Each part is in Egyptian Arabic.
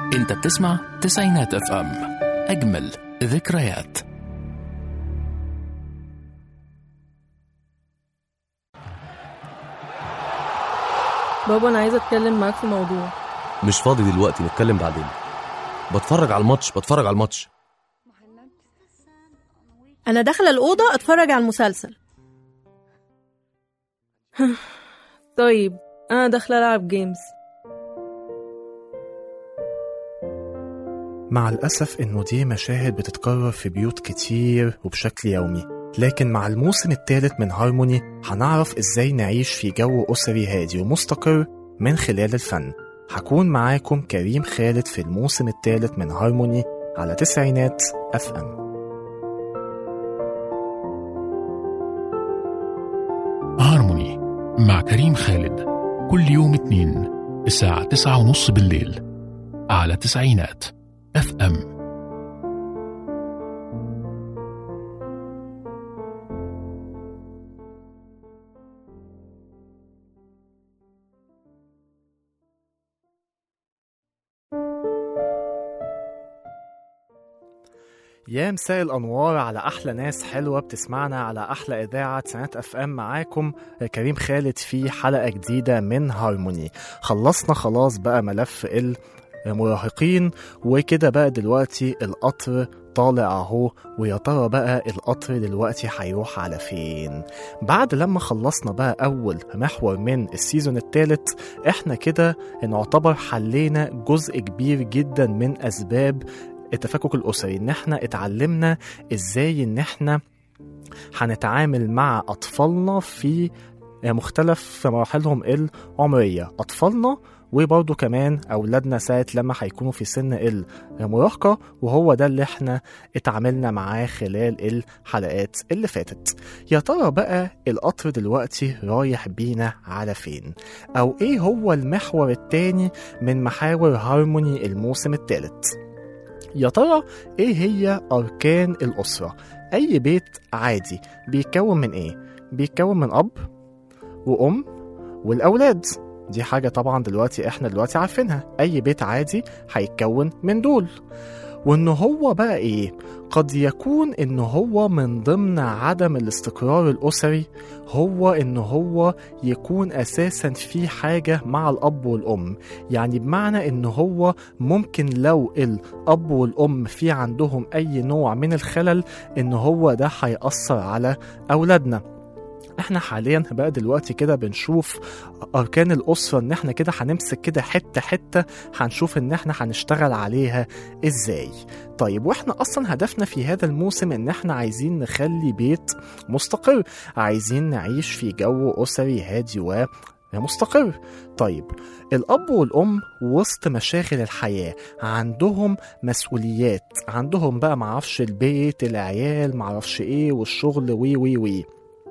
انت بتسمع تسعينات اف ام اجمل ذكريات بابا انا عايزه اتكلم معاك في موضوع مش فاضي دلوقتي نتكلم بعدين بتفرج على الماتش بتفرج على الماتش انا داخله الاوضه اتفرج على المسلسل طيب انا داخله العب جيمز مع الأسف إنه دي مشاهد بتتكرر في بيوت كتير وبشكل يومي لكن مع الموسم الثالث من هارموني هنعرف إزاي نعيش في جو أسري هادي ومستقر من خلال الفن هكون معاكم كريم خالد في الموسم الثالث من هارموني على تسعينات اف ام هارموني مع كريم خالد كل يوم اثنين الساعة تسعة ونص بالليل على تسعينات اف ام يا مساء الانوار على احلى ناس حلوه بتسمعنا على احلى اذاعه سنات اف ام معاكم كريم خالد في حلقه جديده من هارموني خلصنا خلاص بقى ملف المراهقين وكده بقى دلوقتي القطر طالع اهو ويا ترى بقى القطر دلوقتي هيروح على فين بعد لما خلصنا بقى اول محور من السيزون الثالث احنا كده نعتبر حلينا جزء كبير جدا من اسباب التفكك الاسري ان احنا اتعلمنا ازاي ان احنا هنتعامل مع اطفالنا في مختلف مراحلهم العمريه اطفالنا وبرضه كمان اولادنا ساعه لما هيكونوا في سن المراهقه وهو ده اللي احنا اتعاملنا معاه خلال الحلقات اللي فاتت يا ترى بقى القطر دلوقتي رايح بينا على فين او ايه هو المحور التاني من محاور هارموني الموسم الثالث يا ترى ايه هي اركان الاسره اي بيت عادي بيتكون من ايه بيتكون من اب وام والاولاد دي حاجة طبعا دلوقتي احنا دلوقتي عارفينها اي بيت عادي هيتكون من دول وان هو بقى ايه قد يكون ان هو من ضمن عدم الاستقرار الاسري هو ان هو يكون اساسا في حاجه مع الاب والام يعني بمعنى ان هو ممكن لو الاب والام في عندهم اي نوع من الخلل ان هو ده هيأثر على اولادنا احنا حاليا بقى دلوقتي كده بنشوف اركان الاسره ان احنا كده هنمسك كده حته حته هنشوف ان احنا هنشتغل عليها ازاي طيب واحنا اصلا هدفنا في هذا الموسم ان احنا عايزين نخلي بيت مستقر عايزين نعيش في جو اسري هادي و مستقر طيب الأب والأم وسط مشاغل الحياة عندهم مسؤوليات عندهم بقى معرفش البيت العيال معرفش ايه والشغل وي وي وي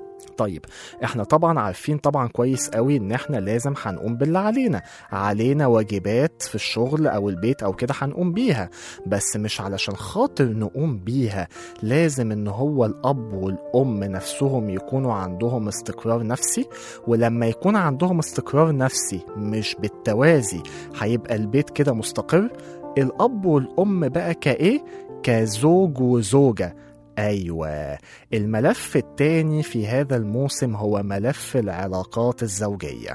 طيب احنا طبعا عارفين طبعا كويس قوي ان احنا لازم هنقوم باللي علينا علينا واجبات في الشغل او البيت او كده هنقوم بيها بس مش علشان خاطر نقوم بيها لازم ان هو الاب والام نفسهم يكونوا عندهم استقرار نفسي ولما يكون عندهم استقرار نفسي مش بالتوازي هيبقى البيت كده مستقر الاب والام بقى كايه كزوج وزوجه أيوة الملف التاني في هذا الموسم هو ملف العلاقات الزوجية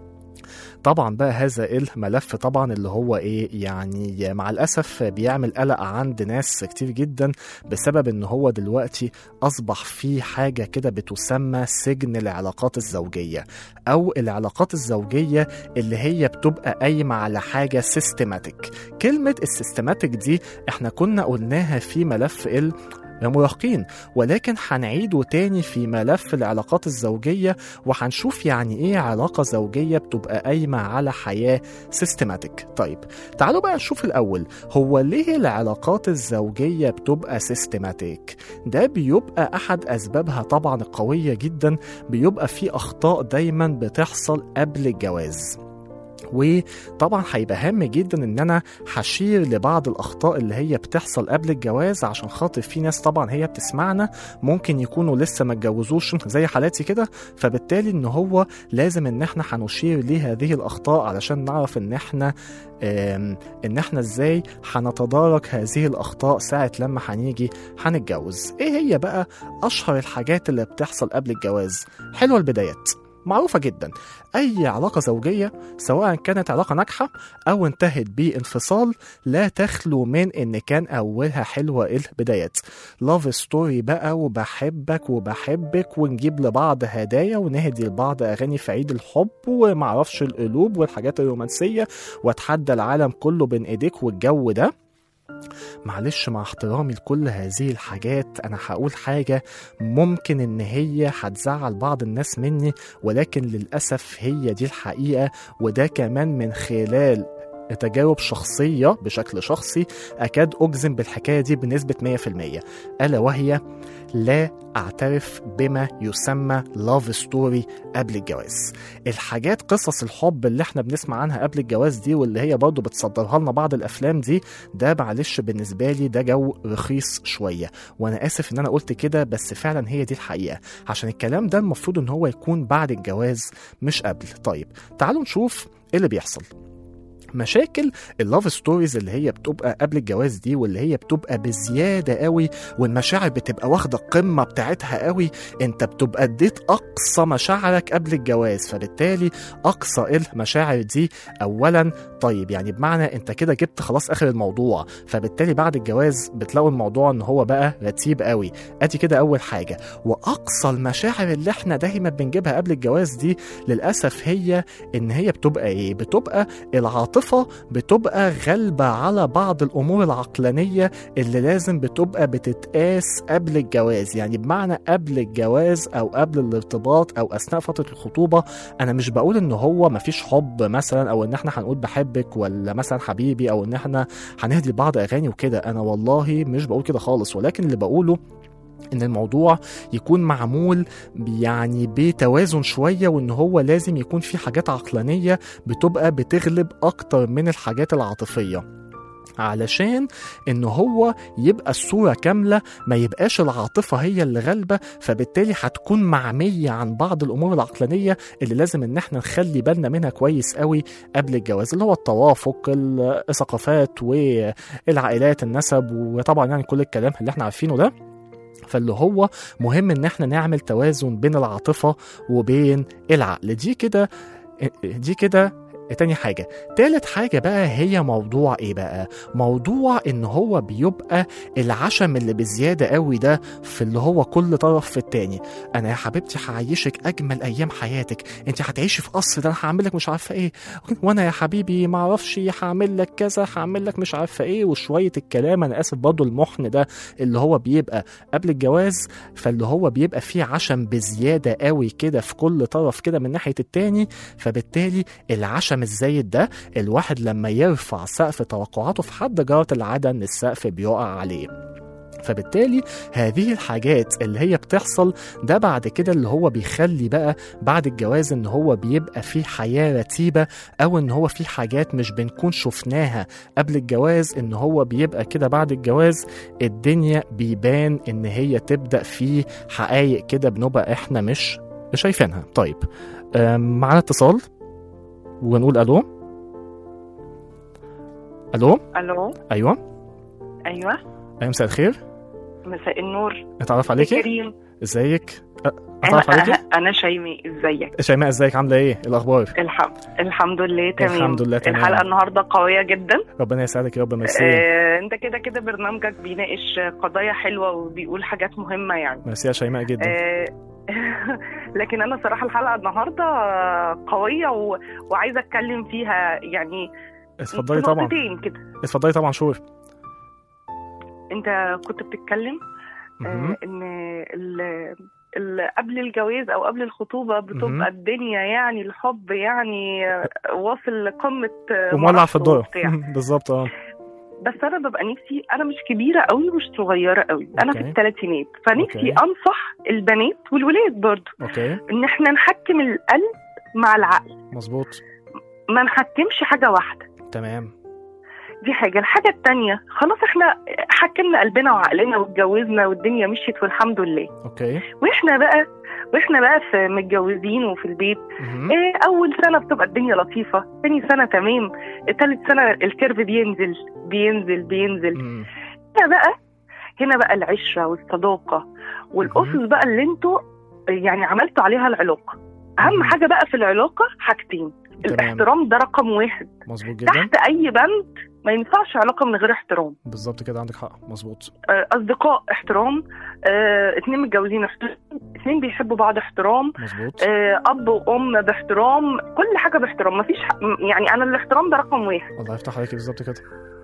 طبعا بقى هذا الملف طبعا اللي هو ايه يعني مع الاسف بيعمل قلق عند ناس كتير جدا بسبب ان هو دلوقتي اصبح في حاجه كده بتسمى سجن العلاقات الزوجيه او العلاقات الزوجيه اللي هي بتبقى قايمه على حاجه سيستماتيك كلمه السيستماتيك دي احنا كنا قلناها في ملف ال مراهقين ولكن هنعيده تاني في ملف العلاقات الزوجية وهنشوف يعني ايه علاقة زوجية بتبقى قايمة على حياة سيستماتيك طيب تعالوا بقى نشوف الأول هو ليه العلاقات الزوجية بتبقى سيستماتيك ده بيبقى أحد أسبابها طبعا القوية جدا بيبقى في أخطاء دايما بتحصل قبل الجواز وطبعا هيبقى هام جدا ان انا هشير لبعض الاخطاء اللي هي بتحصل قبل الجواز عشان خاطر في ناس طبعا هي بتسمعنا ممكن يكونوا لسه ما اتجوزوش زي حالاتي كده فبالتالي ان هو لازم ان احنا هنشير لهذه الاخطاء علشان نعرف ان احنا آم، ان احنا ازاي هنتدارك هذه الاخطاء ساعه لما هنيجي هنتجوز ايه هي بقى اشهر الحاجات اللي بتحصل قبل الجواز حلوه البدايات معروفة جدا أي علاقة زوجية سواء كانت علاقة ناجحة أو انتهت بانفصال لا تخلو من إن كان أولها حلوة البدايات لاف ستوري بقى وبحبك وبحبك ونجيب لبعض هدايا ونهدي لبعض أغاني في عيد الحب ومعرفش القلوب والحاجات الرومانسية واتحدى العالم كله بين إيديك والجو ده معلش مع احترامي لكل هذه الحاجات انا هقول حاجة ممكن ان هي هتزعل بعض الناس مني ولكن للأسف هي دي الحقيقة وده كمان من خلال تجارب شخصية بشكل شخصي أكاد أجزم بالحكاية دي بنسبة 100% ألا وهي لا أعترف بما يسمى لاف ستوري قبل الجواز الحاجات قصص الحب اللي احنا بنسمع عنها قبل الجواز دي واللي هي برضه بتصدرها لنا بعض الأفلام دي ده معلش بالنسبة لي ده جو رخيص شوية وأنا آسف إن أنا قلت كده بس فعلا هي دي الحقيقة عشان الكلام ده المفروض إن هو يكون بعد الجواز مش قبل طيب تعالوا نشوف إيه اللي بيحصل مشاكل اللاف ستوريز اللي هي بتبقى قبل الجواز دي واللي هي بتبقى بزياده قوي والمشاعر بتبقى واخده القمه بتاعتها قوي انت بتبقى اديت اقصى مشاعرك قبل الجواز فبالتالي اقصى المشاعر دي اولا طيب يعني بمعنى انت كده جبت خلاص اخر الموضوع فبالتالي بعد الجواز بتلاقوا الموضوع ان هو بقى رتيب قوي ادي كده اول حاجه واقصى المشاعر اللي احنا دايما بنجيبها قبل الجواز دي للاسف هي ان هي بتبقى ايه بتبقى العاطفه بتبقى غالبه على بعض الامور العقلانيه اللي لازم بتبقى بتتقاس قبل الجواز يعني بمعنى قبل الجواز او قبل الارتباط او اثناء فتره الخطوبه انا مش بقول ان هو مفيش حب مثلا او ان احنا هنقول بحبك ولا مثلا حبيبي او ان احنا هنهدي لبعض اغاني وكده انا والله مش بقول كده خالص ولكن اللي بقوله ان الموضوع يكون معمول يعني بتوازن شويه وان هو لازم يكون في حاجات عقلانيه بتبقى بتغلب اكتر من الحاجات العاطفيه علشان ان هو يبقى الصوره كامله ما يبقاش العاطفه هي اللي غالبه فبالتالي هتكون معميه عن بعض الامور العقلانيه اللي لازم ان احنا نخلي بالنا منها كويس قوي قبل الجواز اللي هو التوافق الثقافات والعائلات النسب وطبعا يعني كل الكلام اللي احنا عارفينه ده فاللي هو مهم ان احنا نعمل توازن بين العاطفه وبين العقل دي كده دي كده تاني حاجة تالت حاجة بقى هي موضوع ايه بقى موضوع ان هو بيبقى العشم اللي بزيادة قوي ده في اللي هو كل طرف في التاني انا يا حبيبتي هعيشك اجمل ايام حياتك انت هتعيشي في قصر ده انا هعمل لك مش عارفه ايه وانا يا حبيبي ما اعرفش هعمل لك كذا هعمل لك مش عارفه ايه وشويه الكلام انا اسف برضه المحن ده اللي هو بيبقى قبل الجواز فاللي هو بيبقى فيه عشم بزياده قوي كده في كل طرف كده من ناحيه التاني فبالتالي العشم الزايد ده الواحد لما يرفع سقف توقعاته في حد جرة العادة ان السقف بيقع عليه فبالتالي هذه الحاجات اللي هي بتحصل ده بعد كده اللي هو بيخلي بقى بعد الجواز ان هو بيبقى في حياة رتيبة او ان هو في حاجات مش بنكون شفناها قبل الجواز ان هو بيبقى كده بعد الجواز الدنيا بيبان ان هي تبدأ في حقائق كده بنبقى احنا مش شايفينها طيب أم، معانا اتصال ونقول الو الو الو ايوه ايوه ايوه مساء الخير مساء النور اتعرف عليكي كريم ازيك أ- انا اتعرف عليكي انا شيماء ازيك شيماء ازيك عامله ايه إيه الاخبار الحمد الحمد لله تمام الحمد لله تمام. الحلقه النهارده قويه جدا ربنا يسعدك يا رب ميرسي آه، انت كده كده برنامجك بيناقش قضايا حلوه وبيقول حاجات مهمه يعني ميرسي يا شيماء جدا آه، لكن انا صراحه الحلقه النهارده قويه و... وعايزه اتكلم فيها يعني اتفضلي في طبعا نقطتين كده اتفضلي طبعا شور انت كنت بتتكلم مهم. آه، ان ال... ال... قبل الجواز او قبل الخطوبه مهم. بتبقى الدنيا يعني الحب يعني آه، واصل لقمه آه، ومولع في مرحله الدور وبتاع. بالظبط اه بس انا ببقى نفسي انا مش كبيره قوي مش صغيره قوي انا في أوكي. الثلاثينات فنفسي أوكي. انصح البنات والولاد برضو اوكي ان احنا نحكم القلب مع العقل مظبوط ما نحكمش حاجه واحده تمام دي حاجه الحاجه التانية خلاص احنا حكمنا قلبنا وعقلنا واتجوزنا والدنيا مشيت والحمد لله اوكي واحنا بقى واحنا بقى في متجوزين وفي البيت مهم. إيه اول سنه بتبقى الدنيا لطيفه تاني سنه تمام تالت سنه الكيرف بينزل بينزل بينزل مم. هنا بقى هنا بقى العشره والصداقه والاسس بقى اللي انتوا يعني عملتوا عليها العلاقه اهم مهم. حاجه بقى في العلاقه حاجتين تمام الاحترام ده رقم واحد مظبوط جدا تحت اي بند ما ينفعش علاقه من غير احترام بالظبط كده عندك حق مظبوط آه، اصدقاء احترام آه، اتنين متجوزين احترام اتنين بيحبوا بعض احترام مظبوط آه، اب وام باحترام كل حاجه باحترام مفيش ح... يعني انا الاحترام ده رقم واحد الله يفتح عليكي بالظبط كده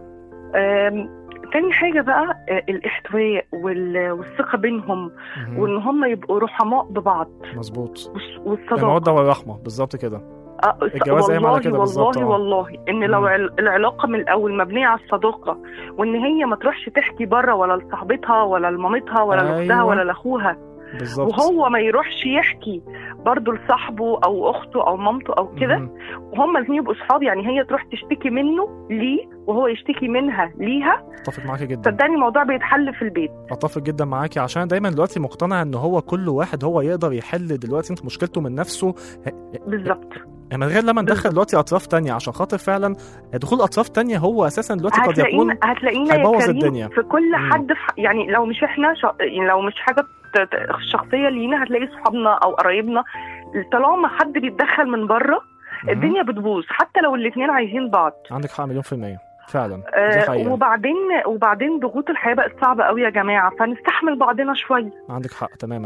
آم، تاني حاجه بقى آه، الاحتواء وال... والثقه بينهم مهم. وان هم يبقوا رحماء ببعض مظبوط والص- والصداقه المودة والرحمة بالظبط كده آه، الجواز قايم على والله كده بالظبط، والله آه. والله ان لو مم. عل- العلاقه من الاول مبنيه على الصداقه وان هي ما تروحش تحكي بره ولا لصاحبتها ولا لمامتها ولا لاختها أيوة. ولا لاخوها بالظبط وهو ما يروحش يحكي برضه لصاحبه او اخته او مامته او كده مهم. وهما الاثنين يبقوا صحاب يعني هي تروح تشتكي منه ليه وهو يشتكي منها ليها اتفق معاكي جدا صدقني الموضوع بيتحل في البيت اتفق جدا معاكي عشان دايما دلوقتي مقتنع ان هو كل واحد هو يقدر يحل دلوقتي انت مشكلته من نفسه بالظبط من غير لما ندخل بالظبط. دلوقتي اطراف تانية عشان خاطر فعلا دخول اطراف تانية هو اساسا دلوقتي قد يكون هتلاقينا هتلاقينا يا هيبوظ كريم الدنيا. في كل مم. حد في يعني لو مش احنا ش... يعني لو مش حاجه ت- ت- شخصيه لينا هتلاقي صحابنا او قرايبنا طالما حد بيتدخل من بره مهم. الدنيا بتبوظ حتى لو الاثنين عايزين بعض عندك حق مليون في المية فعلا دي آه حقيقة وبعدين وبعدين ضغوط الحياه بقت صعبه قوي يا جماعه فنستحمل بعضنا شويه عندك حق تماما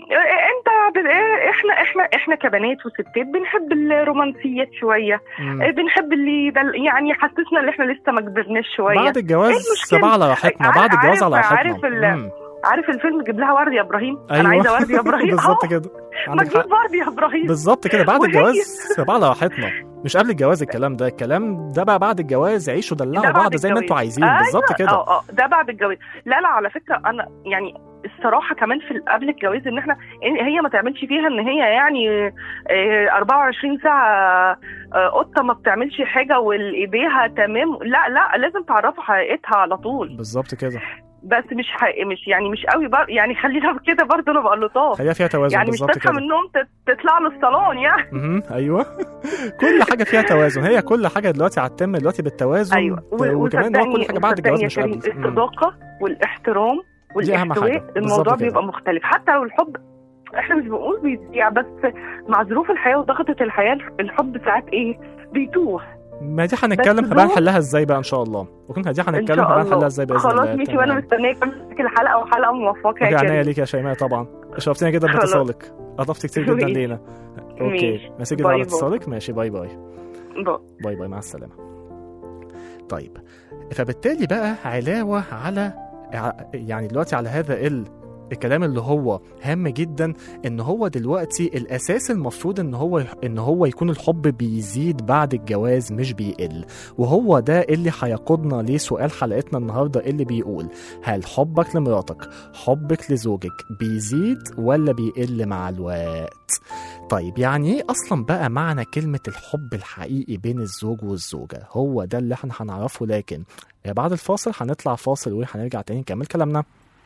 انت ب- إيه، احنا احنا احنا كبنات وستات بنحب الرومانسيات شويه مم. إيه، بنحب اللي دل يعني يحسسنا ان احنا لسه ما كبرناش شويه بعد الجواز إيه المشكلة؟ سبعة على راحتنا عارف- بعد الجواز على عارف- راحتنا عارف ال- مم. عارف الفيلم جيب لها ورد يا ابراهيم ايوه انا عايزه ورد يا ابراهيم بالظبط آه، كده ما عندك حق تجيب ورد يا ابراهيم بالظبط كده بعد وهي- الجواز سيبها على راحتنا مش قبل الجواز الكلام ده الكلام ده بقى بعد الجواز عيشوا ده دلعوا بعد بعض زي ما الجواز. انتوا عايزين أيوة، بالظبط كده اه اه ده بعد الجواز لا لا على فكره انا يعني الصراحه كمان في قبل الجواز ان احنا إن هي ما تعملش فيها ان هي يعني آه، 24 ساعه آه، قطه ما بتعملش حاجه والايديها تمام لا لا لازم تعرفوا حقيقتها على طول بالظبط كده بس مش حقيقي مش يعني مش قوي بر يعني خلينا كده برضه نبقى لطاف خليها فيها توازن يعني مش بالظبط تصحى من كده النوم تت- تطلع له الصالون يعني مهم. ايوه كل حاجه فيها توازن هي كل حاجه دلوقتي هتتم دلوقتي بالتوازن ايوه و- وكمان هو كل حاجه بعد وصدقني الجواز يا مش كريم قبل مم. الصداقه والاحترام دي أهم حاجة. والاحتواء بالظبط الموضوع كده. بيبقى مختلف حتى لو الحب احنا مش بنقول بيضيع بس مع ظروف الحياه وضغطه الحياه الحب ساعات ايه بيتوه ما دي هنتكلم بس هبقى دول- نحلها ازاي بقى ان شاء الله وكنا دي ان هنتكلم شاء هبقى الله نحلها ازاي باذن خلاص الله ماشي وانا تمام. مستنياك تمسك الحلقه وحلقه موفقه يا اوكي عناية كريم ليك يا شيماء طبعا شرفتني جدا خلاص. باتصالك اضفت كتير جدا ماشي. لينا اوكي ماشي. ميرسي جدا باي على باي. اتصالك ماشي باي باي باي. باي باي مع السلامة طيب فبالتالي بقى علاوة على ع- يعني دلوقتي على هذا ال الكلام اللي هو هام جدا ان هو دلوقتي الاساس المفروض ان هو ان هو يكون الحب بيزيد بعد الجواز مش بيقل وهو ده اللي هيقودنا لسؤال حلقتنا النهارده اللي بيقول هل حبك لمراتك حبك لزوجك بيزيد ولا بيقل مع الوقت طيب يعني ايه اصلا بقى معنى كلمة الحب الحقيقي بين الزوج والزوجة هو ده اللي احنا هنعرفه لكن بعد الفاصل هنطلع فاصل وهنرجع تاني نكمل كلامنا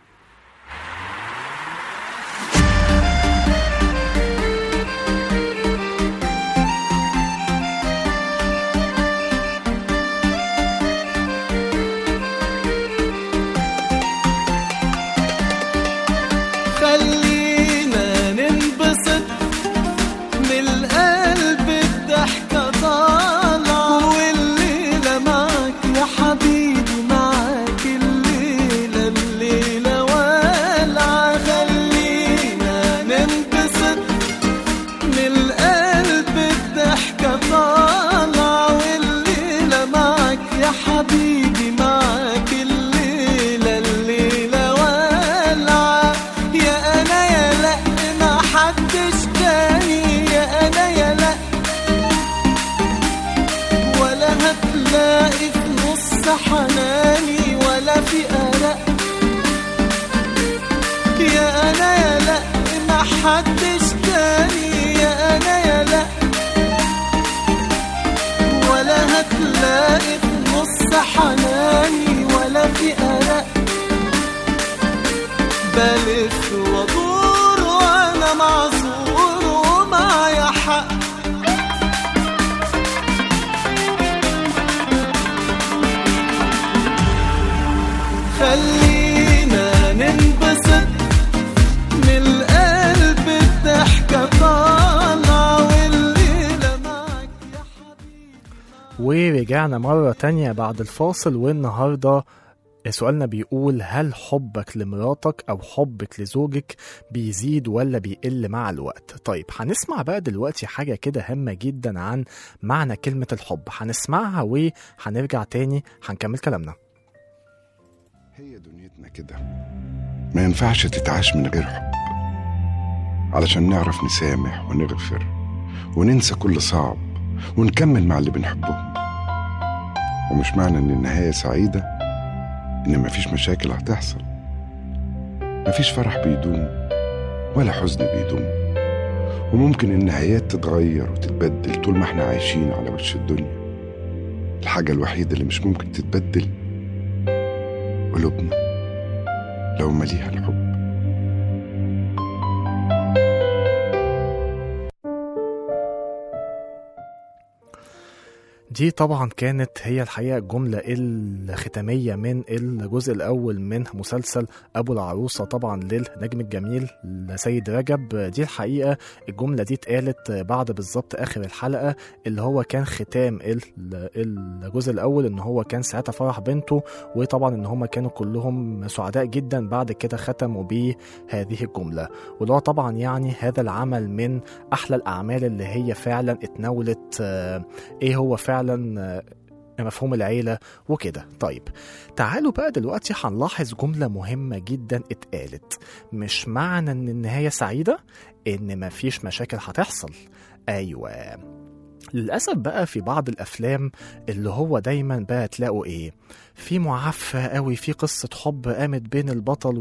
خلينا ننبسط من القلب الضحكة طالعة والليلة معك يا حبيبي معك الليلة الليلة والعة خلينا ننبسط من القلب الضحكة طالعة والليلة معك يا حبيبي معك الليلة الليلة والعة يا أنا يا لأ ما حدش تاني يا أنا يا لأ ولا هتلاقي في نص حناني ولا في قلق يا أنا يا لأ ما حدش تاني يا أنا يا لأ هتلاقي في نص حناني ولا في قلق بلف وادور وانا معذور ومعايا حق خلينا ننبسط من القلب الضحكة طالعة والليلة معك يا حبيبي ورجعنا مرة تانية بعد الفاصل والنهاردة سؤالنا بيقول هل حبك لمراتك أو حبك لزوجك بيزيد ولا بيقل مع الوقت طيب هنسمع بقى دلوقتي حاجة كده هامة جدا عن معنى كلمة الحب هنسمعها وهنرجع تاني هنكمل كلامنا هي دنيتنا كده ما ينفعش تتعاش من غير حب علشان نعرف نسامح ونغفر وننسى كل صعب ونكمل مع اللي بنحبهم ومش معنى ان النهاية سعيدة ان مفيش مشاكل هتحصل مفيش فرح بيدوم ولا حزن بيدوم وممكن النهايات تتغير وتتبدل طول ما احنا عايشين على وش الدنيا الحاجة الوحيدة اللي مش ممكن تتبدل قلوبنا لو مليها الحب دي طبعا كانت هي الحقيقة الجملة الختامية من الجزء الأول من مسلسل أبو العروسة طبعا للنجم الجميل سيد رجب دي الحقيقة الجملة دي اتقالت بعد بالظبط آخر الحلقة اللي هو كان ختام ال- الجزء الأول إن هو كان ساعتها فرح بنته وطبعا إن هما كانوا كلهم سعداء جدا بعد كده ختموا بهذه الجملة واللي هو طبعا يعني هذا العمل من أحلى الأعمال اللي هي فعلا اتناولت آه، ايه هو فعلا آه، مفهوم العيلة وكده طيب تعالوا بقى دلوقتي هنلاحظ جملة مهمة جدا اتقالت مش معنى ان النهاية سعيدة ان مفيش مشاكل هتحصل ايوه للأسف بقى في بعض الأفلام اللي هو دايما بقى تلاقوا إيه في معفة قوي في قصة حب قامت بين البطل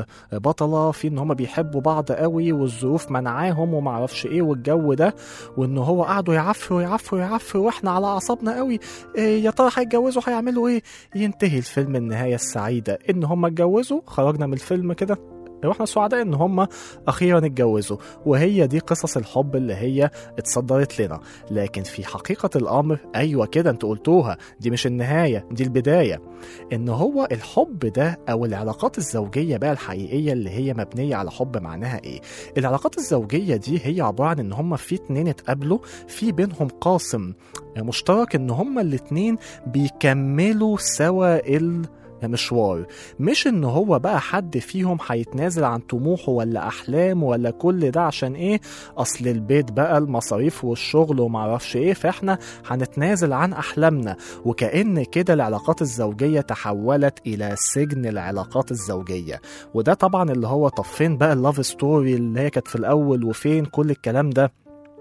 والبطلة في إن هما بيحبوا بعض قوي والظروف منعاهم ومعرفش إيه والجو ده وإن هو قعدوا يعفروا يعفروا يعفروا وإحنا على أعصابنا قوي إيه يا ترى هيتجوزوا هيعملوا إيه ينتهي الفيلم النهاية السعيدة إن هما اتجوزوا خرجنا من الفيلم كده واحنا سعداء ان هم اخيرا اتجوزوا وهي دي قصص الحب اللي هي اتصدرت لنا لكن في حقيقة الامر ايوه كده انتوا قلتوها دي مش النهاية دي البداية ان هو الحب ده او العلاقات الزوجية بقى الحقيقية اللي هي مبنية على حب معناها ايه العلاقات الزوجية دي هي عبارة عن ان هم في اتنين اتقابلوا في بينهم قاسم مشترك ان هما الاتنين بيكملوا سوا ال مشوار مش ان هو بقى حد فيهم هيتنازل عن طموحه ولا احلامه ولا كل ده عشان ايه اصل البيت بقى المصاريف والشغل ومعرفش ايه فاحنا هنتنازل عن احلامنا وكأن كده العلاقات الزوجية تحولت الى سجن العلاقات الزوجية وده طبعا اللي هو طب فين بقى اللاف ستوري اللي هي كانت في الاول وفين كل الكلام ده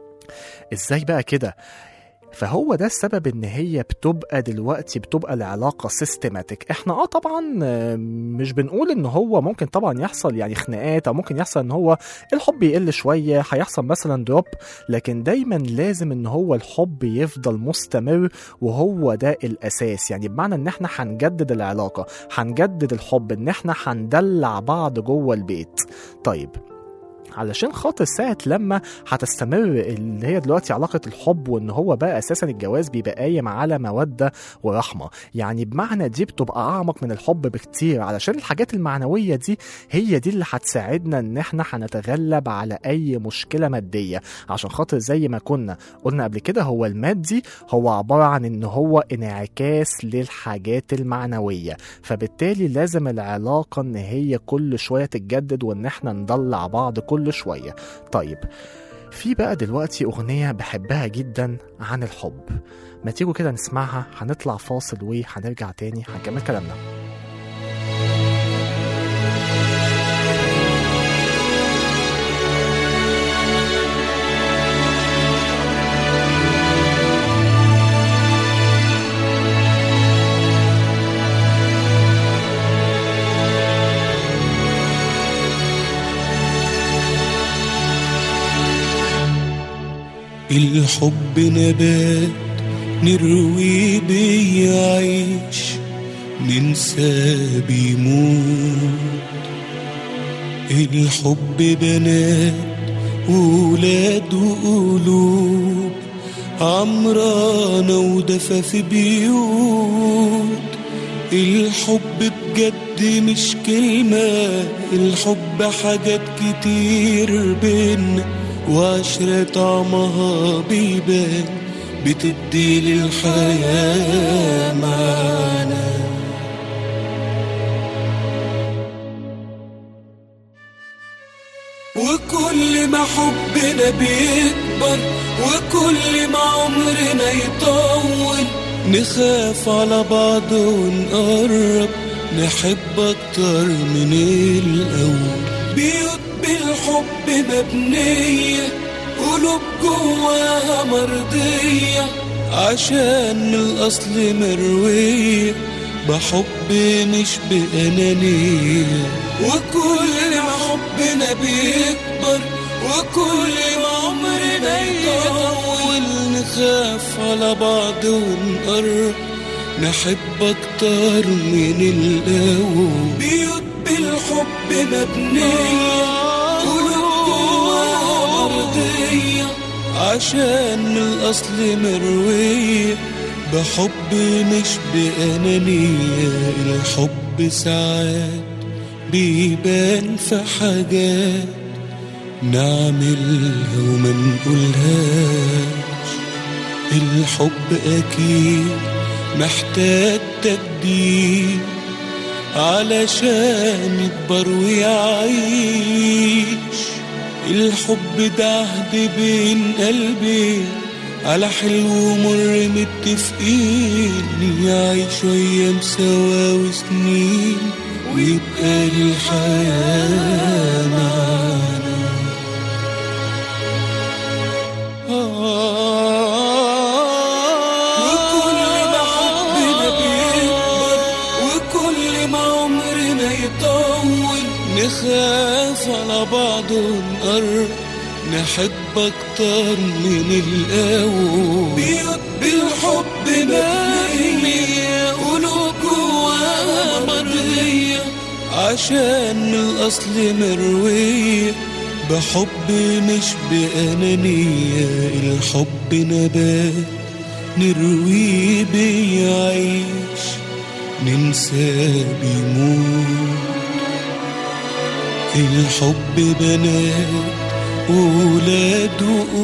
ازاي بقى كده فهو ده السبب ان هي بتبقى دلوقتي بتبقى العلاقه سيستماتيك احنا اه طبعا آه، مش بنقول ان هو ممكن طبعا يحصل يعني خناقات او ممكن يحصل ان هو الحب يقل شويه هيحصل مثلا دروب لكن دايما لازم ان هو الحب يفضل مستمر وهو ده الاساس يعني بمعنى ان احنا هنجدد العلاقه هنجدد الحب ان احنا هندلع بعض جوه البيت طيب علشان خاطر ساعة لما هتستمر اللي هي دلوقتي علاقة الحب وان هو بقى اساسا الجواز بيبقى قايم على مودة ورحمة يعني بمعنى دي بتبقى اعمق من الحب بكتير علشان الحاجات المعنوية دي هي دي اللي هتساعدنا ان احنا هنتغلب على اي مشكلة مادية عشان خاطر زي ما كنا قلنا قبل كده هو المادي هو عبارة عن ان هو انعكاس للحاجات المعنوية فبالتالي لازم العلاقة ان هي كل شوية تتجدد وان احنا نضلع بعض كل شوية طيب في بقى دلوقتي أغنية بحبها جدا عن الحب ما تيجوا كده نسمعها هنطلع فاصل وهنرجع تاني هنكمل كلامنا الحب نبات نروي بيعيش ننسى بيموت الحب بنات ولاد وقلوب عمرانة ودفى في بيوت الحب بجد مش كلمة الحب حاجات كتير بينا وعشرة طعمها بيبان بتدي للحياة معانا وكل ما حبنا بيكبر وكل ما عمرنا يطول نخاف على بعض ونقرب نحب أكتر من الأول بيوت بالحب مبنية قلوب جواها مرضية عشان من الأصل مروية بحب مش بأنانية وكل ما حبنا بيكبر وكل ما عمرنا يطول نخاف على بعض ونقرب نحب أكتر من الأول بيوت بالحب مبنية قلوب جواها مرضية عشان من الأصل مروية بحب مش بأنانية الحب ساعات بيبان في حاجات نعملها وما نقولهاش الحب أكيد محتاج تجديد علشان يكبر ويعيش الحب ده عهد بين قلبين على حلو ومر متفقين يعيش أيام سوا وسنين ويبقى الحياة معانا وكل ما حبنا بيكبر وكل ما عمرنا يطول نخاف على بعض ونقرب نحب أكتر من الأول بيوت بالحب مبنية قلوب جواها مرضية عشان من الأصل مروية بحب مش بأنانية الحب نبات نروي بيعيش ننسى بيموت الحب بنات ولاد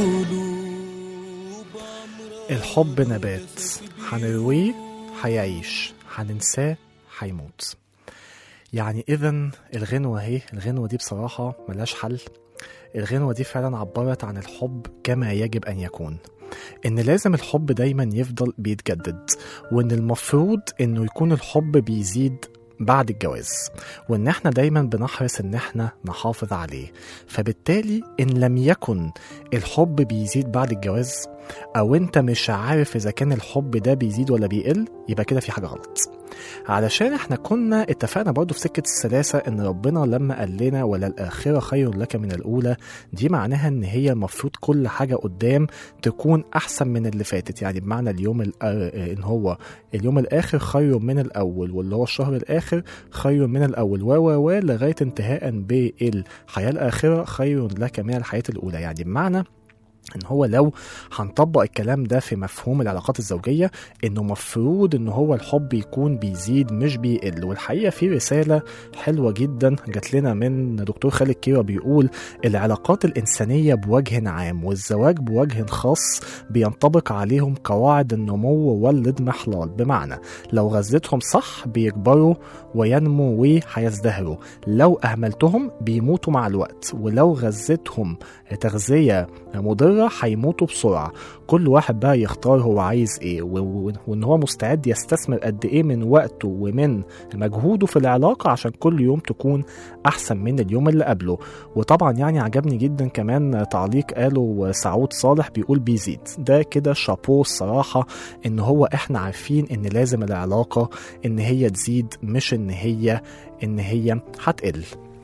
وقلوب الحب نبات هنرويه هيعيش هننساه هيموت يعني اذا الغنوة اهي الغنوة دي بصراحة ملهاش حل الغنوة دي فعلا عبرت عن الحب كما يجب أن يكون إن لازم الحب دايما يفضل بيتجدد وإن المفروض إنه يكون الحب بيزيد بعد الجواز وإن إحنا دايما بنحرص إن إحنا نحافظ عليه فبالتالي إن لم يكن الحب بيزيد بعد الجواز أو أنت مش عارف إذا كان الحب ده بيزيد ولا بيقل يبقى كده في حاجة غلط علشان احنا كنا اتفقنا برضو في سكة السلاسة ان ربنا لما قال لنا ولا الآخرة خير لك من الأولى دي معناها ان هي المفروض كل حاجة قدام تكون أحسن من اللي فاتت يعني بمعنى اليوم الأ- ان هو اليوم الآخر خير من الأول واللي هو الشهر الآخر خير من الأول و و و لغاية انتهاء بالحياة الآخرة خير لك من الحياة الأولى يعني بمعنى ان هو لو هنطبق الكلام ده في مفهوم العلاقات الزوجيه انه مفروض ان هو الحب يكون بيزيد مش بيقل والحقيقه في رساله حلوه جدا جات لنا من دكتور خالد كيرا بيقول العلاقات الانسانيه بوجه عام والزواج بوجه خاص بينطبق عليهم قواعد النمو والاضمحلال بمعنى لو غذيتهم صح بيكبروا وينموا وهيزدهروا لو اهملتهم بيموتوا مع الوقت ولو غذيتهم تغذيه مضره هيموتوا بسرعه كل واحد بقى يختار هو عايز ايه و- و- وان هو مستعد يستثمر قد ايه من وقته ومن مجهوده في العلاقه عشان كل يوم تكون احسن من اليوم اللي قبله وطبعا يعني عجبني جدا كمان تعليق قاله سعود صالح بيقول بيزيد ده كده شابوه الصراحه ان هو احنا عارفين ان لازم العلاقه ان هي تزيد مش ان هي ان هي هتقل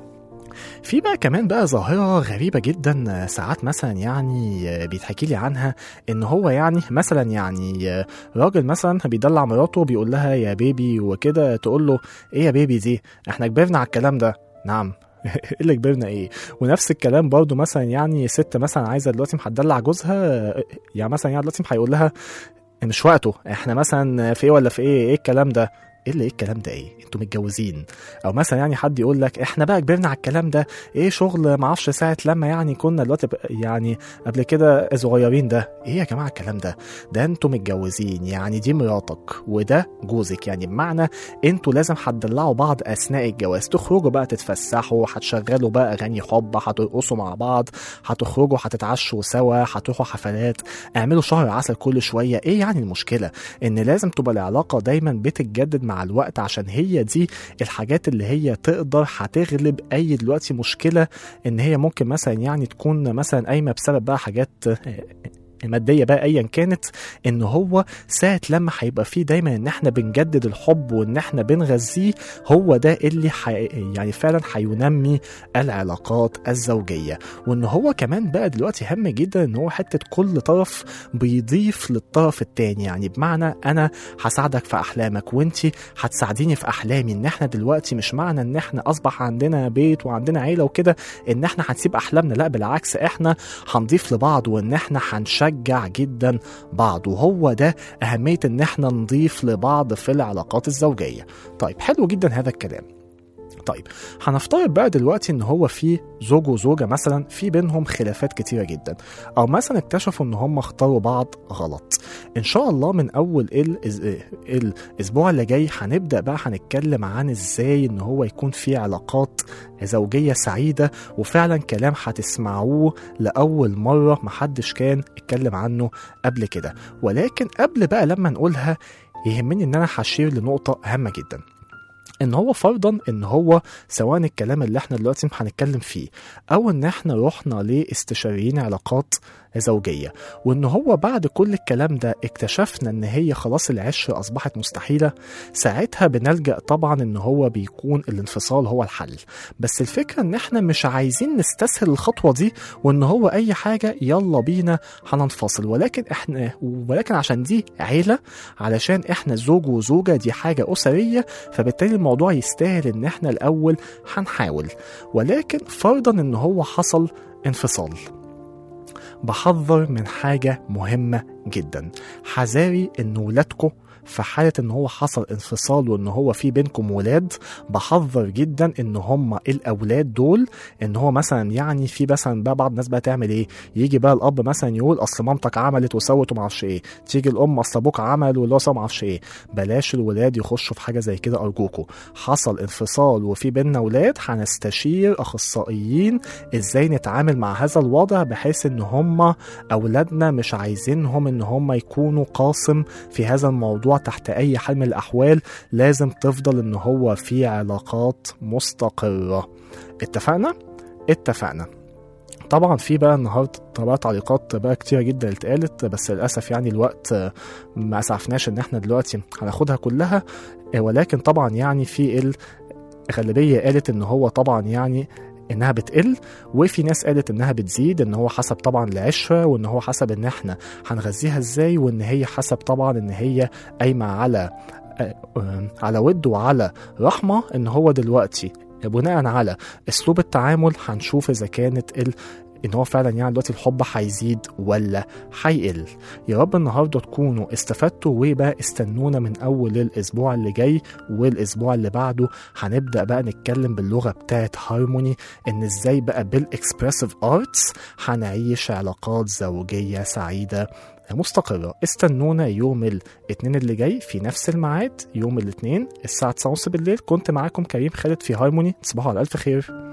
في بقى كمان بقى ظاهرة غريبة جدا آه، ساعات مثلا يعني آه، بيتحكي لي عنها ان هو يعني مثلا يعني آه، راجل مثلا بيدلع مراته بيقول لها يا بيبي وكده تقول له ايه يا بيبي دي احنا كبرنا على الكلام ده نعم ايه اللي كبرنا ايه ونفس الكلام برضو مثلا يعني ست مثلا عايزه دلوقتي هتدلع جوزها آه، يعني مثلا يعني دلوقتي هيقول لها مش وقته احنا مثلا في ايه ولا في ايه ايه الكلام ده ايه اللي ايه الكلام ده ايه انتوا متجوزين او مثلا يعني حد يقول لك احنا بقى كبرنا على الكلام ده ايه شغل ما اعرفش ساعه لما يعني كنا دلوقتي ب- يعني قبل كده صغيرين ده ايه يا جماعه الكلام ده ده انتوا متجوزين يعني دي مراتك وده جوزك يعني بمعنى انتوا لازم هتدلعوا بعض اثناء الجواز تخرجوا بقى تتفسحوا هتشغلوا بقى اغاني حب هترقصوا مع بعض هتخرجوا هتتعشوا سوا هتروحوا حفلات اعملوا شهر عسل كل شويه ايه يعني المشكله ان لازم تبقى العلاقه دايما بتتجدد مع الوقت عشان هي دي الحاجات اللي هي تقدر هتغلب اي دلوقتي مشكله ان هي ممكن مثلا يعني تكون مثلا قايمه بسبب بقى حاجات آه، ماديه بقى ايا كانت ان هو ساعه لما هيبقى فيه دايما ان احنا بنجدد الحب وان احنا بنغذيه هو ده اللي حي... يعني فعلا هينمي العلاقات الزوجيه وان هو كمان بقى دلوقتي هام جدا ان هو حته كل طرف بيضيف للطرف التاني يعني بمعنى انا هساعدك في احلامك وانت هتساعديني في احلامي ان احنا دلوقتي مش معنى ان احنا اصبح عندنا بيت وعندنا عيله وكده ان احنا هنسيب احلامنا لا بالعكس احنا هنضيف لبعض وان احنا هنشجع جدا بعض وهو ده اهميه ان احنا نضيف لبعض في العلاقات الزوجيه طيب حلو جدا هذا الكلام طيب هنفترض بقى دلوقتي ان هو في زوج وزوجه مثلا في بينهم خلافات كتيره جدا او مثلا اكتشفوا ان هم اختاروا بعض غلط ان شاء الله من اول الأز- الاسبوع اللي جاي هنبدا بقى هنتكلم عن ازاي ان هو يكون في علاقات زوجيه سعيده وفعلا كلام هتسمعوه لاول مره محدش كان اتكلم عنه قبل كده ولكن قبل بقى لما نقولها يهمني ان انا هشير لنقطه هامه جدا ان هو فرضا ان هو سواء الكلام اللي احنا دلوقتي هنتكلم فيه او ان احنا رحنا لاستشاريين علاقات زوجيه وان هو بعد كل الكلام ده اكتشفنا ان هي خلاص العشره اصبحت مستحيله ساعتها بنلجا طبعا ان هو بيكون الانفصال هو الحل بس الفكره ان احنا مش عايزين نستسهل الخطوه دي وان هو اي حاجه يلا بينا هننفصل ولكن احنا ولكن عشان دي عيله علشان احنا زوج وزوجه دي حاجه اسريه فبالتالي الموضوع يستاهل ان احنا الاول هنحاول ولكن فرضا ان هو حصل انفصال بحذر من حاجة مهمة جدا حذاري ان ولادكم في حالة ان هو حصل انفصال وان هو في بينكم ولاد بحذر جدا ان هم الاولاد دول ان هو مثلا يعني في مثلا بقى بعض الناس بقى تعمل ايه يجي بقى الاب مثلا يقول اصل مامتك عملت وسوت ومعرفش ايه تيجي الام اصل ابوك عمل واللي هو سوى معرفش ايه بلاش الولاد يخشوا في حاجه زي كده ارجوكوا حصل انفصال وفي بينا ولاد هنستشير اخصائيين ازاي نتعامل مع هذا الوضع بحيث ان هم اولادنا مش عايزينهم ان هم يكونوا قاسم في هذا الموضوع تحت اي حال من الاحوال لازم تفضل ان هو في علاقات مستقره اتفقنا اتفقنا طبعا في بقى النهارده بقى تعليقات بقى كتيره جدا اتقالت بس للاسف يعني الوقت آه، ما اسعفناش ان احنا دلوقتي هناخدها كلها آه، ولكن طبعا يعني في الغالبيه قالت ان هو طبعا يعني انها بتقل وفي ناس قالت انها بتزيد ان هو حسب طبعا العشره وان هو حسب ان احنا هنغذيها ازاي وان هي حسب طبعا ان هي قايمه على آه، آه، على ود وعلى رحمه ان هو دلوقتي بناء على اسلوب التعامل هنشوف اذا كانت ال ان هو فعلا يعني دلوقتي الحب هيزيد ولا هيقل يا رب النهارده تكونوا استفدتوا وبقى استنونا من اول الاسبوع اللي جاي والاسبوع اللي بعده هنبدا بقى نتكلم باللغه بتاعت هارموني ان ازاي بقى بالاكسبرسيف ارتس هنعيش علاقات زوجيه سعيده مستقرة استنونا يوم الاثنين اللي جاي في نفس الميعاد يوم الاثنين الساعة 9:30 بالليل كنت معاكم كريم خالد في هارموني تصبحوا على ألف خير